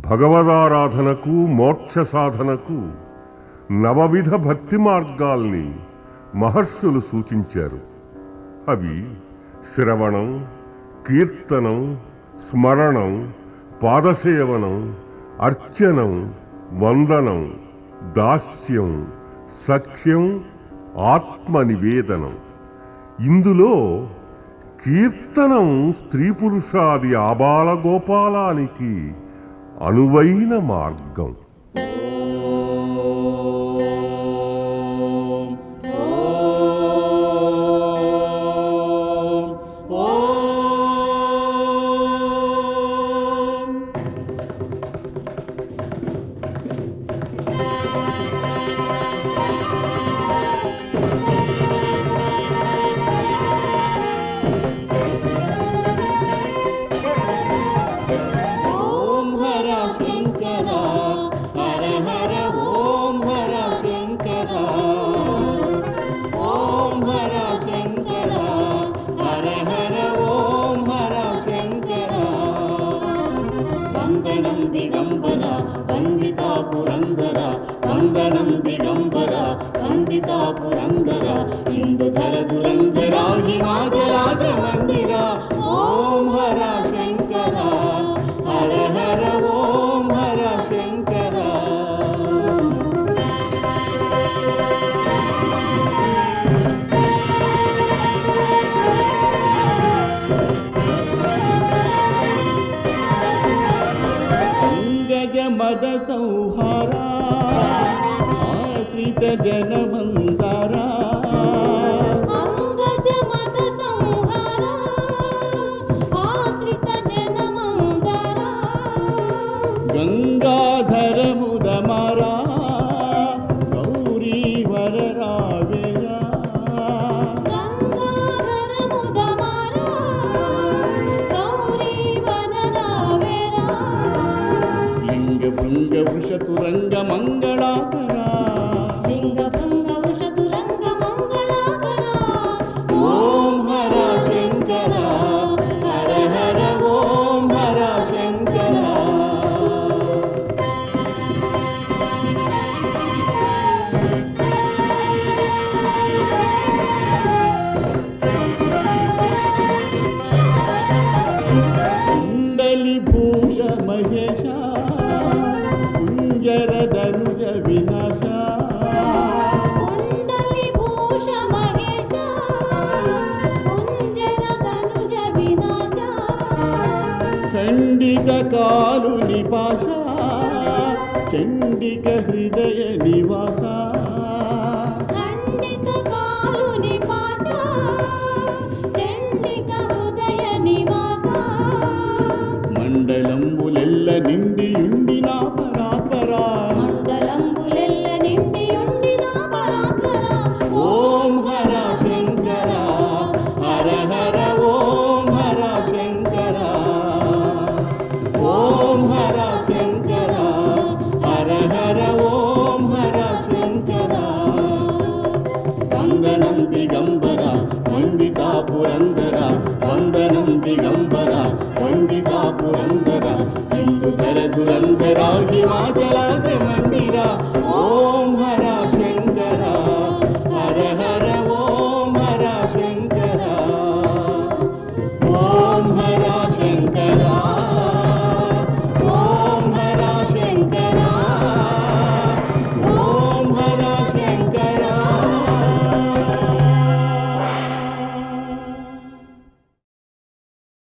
భగవదారాధనకు మోక్ష సాధనకు నవవిధ భక్తి మార్గాల్ని మహర్షులు సూచించారు అవి శ్రవణం కీర్తనం స్మరణం పాదసేవనం అర్చనం వందనం దాస్యం సఖ్యం ఆత్మ నివేదనం ఇందులో కీర్తనం స్త్రీ పురుషాది ఆబాల గోపాలానికి అనువైన మార్గం ఓం హర శంకర హర హర ఓం హర శంకర ఓం హర శంకర హర హర ఓం హర శంకర వందనం దిగంబర వందితా పురందర వందనం దిగంబర వందితా పురందర ఇందుధర దురందర హిమాచలాద మందిర ఓం హర శంకర హర హర ఓం హర శంకర అంగజ మద సంహార ఆశ్రిత జనమందారా అంగజ మద సంహార ఆశ్రిత జనమందర గంగాధర ముదమరా గౌరీ వర రావేరా గంగాధర ముదమర గౌరీ వనరావేరా లింగ భృంగ వృషతురంగ మంగళాకరా లింగ భంగ ఉషతురంగ మంగళాకర ఓం హర శంకర హర హర ఓం హర శంకర కుండలి భూష మహేశ కుంజర ధనుజ వినాశ కుండలి భూష మహేశ కుంజర తనుజ వినాశ ఖండిత కాలు నిపాశ చండిక హృదయ నివాస ఖండిత కాలుని పాస చండిక హృదయ నివాస మండలంబులెల్ల నిండియుండి నా పరాపరా మండలంబులెల్ల నిండియుండిన పరాత్పర ఓం హర శంకర హర హర ఓం హర శంకర ఓం హర శంకర హర హర ఓం హర శంకర వందనం దిగంబర వందితా పురందర వందనం దిగంబర వందితా పురందర ఇందు ధర దురందర హిమాచలాద మందిర ఓం